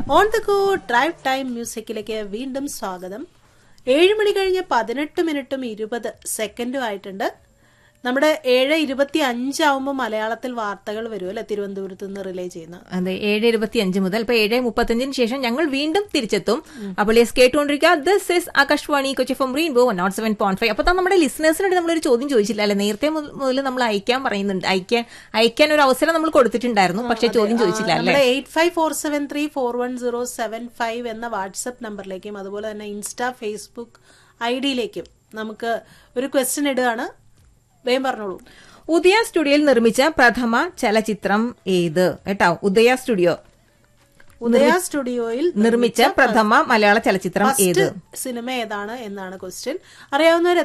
on the go drive time മ്യൂസിക്കിലേക്ക് വീണ്ടും സ്വാഗതം ഏഴ് മണി കഴിഞ്ഞ് പതിനെട്ട് മിനിറ്റും ഇരുപത് സെക്കൻഡും ആയിട്ടുണ്ട് നമ്മുടെ ഏഴ് ഇരുപത്തി അഞ്ചാവുമ്പോൾ മലയാളത്തിൽ വാർത്തകൾ വരും അല്ലെ തിരുവനന്തപുരത്ത് നിന്ന് റിലേ ചെയ്യുന്ന അതെ ഏഴ് ഇരുപത്തി അഞ്ച് മുതൽ ഇപ്പൊ ഏഴ് മുപ്പത്തഞ്ചിന് ശേഷം ഞങ്ങൾ വീണ്ടും തിരിച്ചെത്തും അപ്പോൾ യെസ് കേട്ടുകൊണ്ടിരിക്കുക this is Akashvani Kochi from rainbow nought seven point five അപ്പൊ തന്നെ നമ്മുടെ ലിസണേഴ്സിനോട് നമ്മളൊരു ചോദ്യം ചോദിച്ചില്ല അല്ലെ നേരത്തെ മുതൽ മുതൽ നമ്മൾ അയക്കാൻ പറയുന്നുണ്ട് അയക്കാൻ അയക്കാൻ ഒരു അവസരം നമ്മൾ കൊടുത്തിട്ടുണ്ടായിരുന്നു പക്ഷെ ചോദ്യം ചോദിച്ചില്ല അല്ലെ നമ്മുടെ eight five four seven three four one zero seven five എന്ന വാട്സപ്പ് നമ്പറിലേക്കും അതുപോലെ തന്നെ ഇൻസ്റ്റാ ഫേസ്ബുക്ക് ഐ ഡിയിലേക്കും നമുക്ക് ഒരു ക്വസ്റ്റ്യൻ ഇടുകയാണ് വേഗം പറഞ്ഞോളൂ ഉദയ സ്റ്റുഡിയോയിൽ നിർമ്മിച്ച പ്രഥമ ചലച്ചിത്രം ഏത് കേട്ടോ ഉദയ സ്റ്റുഡിയോ ഉദയ സ്റ്റുഡിയോയിൽ നിർമ്മിച്ച പ്രഥമ മലയാള ചലച്ചിത്രം ഏത് ഫസ്റ്റ് സിനിമ ഏതാണ് എന്നാണ് ക്വസ്റ്റ്യൻ അറിയാവുന്നവർ